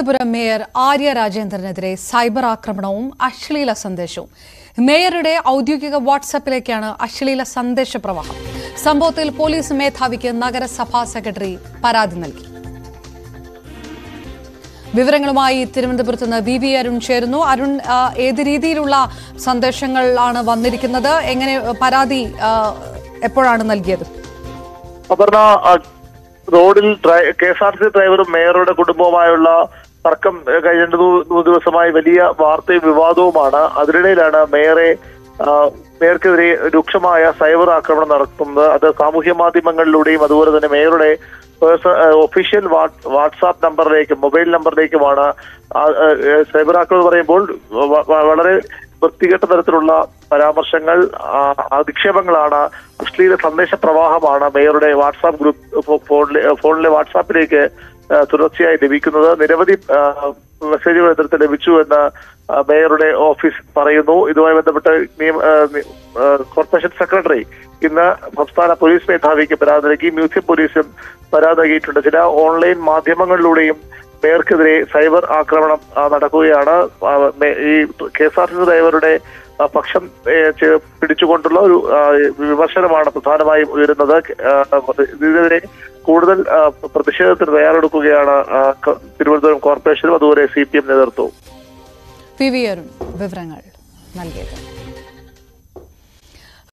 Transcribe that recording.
Thiruvananthapuram mayor Arya രാജേന്ദ്രനെതിരെ cyber ആക്രമണവും അശ്ലീല സന്ദേശവും മേയറുടെ ഔദ്യോഗിക വാട്സാപ്പിലേക്കാണ് അശ്ലീല സന്ദേശ പ്രവാഹം സംഭവത്തിൽ പോലീസ് മേധാവിക്ക് നഗരസഭാ സെക്രട്ടറി പരാതി നൽകി വിവരങ്ങളുമായി തിരുവനന്തപുരത്ത് നിന്ന് വി വി അരുൺ ചേരുന്നു അരുൺ ആ, ഏത് രീതിയിലുള്ള സന്ദേശങ്ങളാണ് വന്നിരിക്കുന്നത് എങ്ങനെ പരാതി ആ, എപ്പോഴാണ് നൽകിയത് അപർണ ആ, റോഡിൽ കെ എസ് ആർ സി ഡ്രൈവറും മേയറുടെ കുടുംബവുമായുള്ള തർക്കം ഏ, കഴിഞ്ഞ രണ്ടു മൂന്ന് ദിവസമായി വലിയ വാർത്തയും വിവാദവുമാണ് അതിനിടയിലാണ് മേയറെ ആ, മേയർക്കെതിരെ രൂക്ഷമായ സൈബർ ആക്രമണം നടത്തുന്നത് അത് സാമൂഹ്യ മാധ്യമങ്ങളിലൂടെയും അതുപോലെ തന്നെ മേയറുടെ പേഴ്സ- ഏ, ഒഫീഷ്യൽ വാട്ട്- വാട്സാപ്പ് നമ്പറിലേക്കും മൊബൈൽ നമ്പറിലേക്കുമാണ് ആ, ഏ, ഏ, സൈബർ ആക്രമണം എന്ന് പറയുമ്പോൾ വ- വ- വളരെ വൃത്തികെട്ട തരത്തിലുള്ള പരാമർശങ്ങൾ ആ, അധിക്ഷേപങ്ങളാണ് അശ്ലീല സന്ദേശ പ്രവാഹമാണ് മേയറുടെ വാട്സാപ്പ് ഗ്രൂപ്പ് ഫോ- ഫോണിലെ ഫോണിലെ വാട്സാപ്പിലേക്ക് ആ, തുടർച്ചയായി ലഭിക്കുന്നത് നിരവധി ആ, മെസ്സേജുകൾ ഇത്തരത്തിൽ ലഭിച്ചു എന്ന് ആ, മേയറുടെ ഓഫീസ് പറയുന്നു ഇതുമായി ബന്ധപ്പെട്ട് നിയമ- ആ, നി- ആ, കോർപ്പറേഷൻ സെക്രട്ടറി ഇന്ന് സംസ്ഥാന പോലീസ് മേധാവിക്ക് പരാതി നൽകി മ്യൂസിയം പോലീസും പരാതി നൽകിയിട്ടുണ്ട് ചില ഓൺലൈൻ മാധ്യമങ്ങളിലൂടെയും മേയർക്കെതിരെ സൈബർ ആക്രമണം ആ, നടക്കുകയാണ് ആ, മേ- ഈ K S R T C ഡ്രൈവറുടെ ആ, പക്ഷം ഏ, ചെ- പിടിച്ചുകൊണ്ടുള്ള ഒരു ആ, വിമർശനമാണ് പ്രധാനമായും ഉയരുന്നത് ആ, ഇതിനെതിരെ കൂടുതൽ ആ, പ്രതിഷേധത്തിന് തയ്യാറെടുക്കുകയാണ് ആ, ക- തിരുവനന്തപുരം കോർപ്പറേഷനും അതുപോലെ സി പി എം നേതൃത്വവും പി വി അരുൺ വിവരങ്ങൾ നൽകിയത്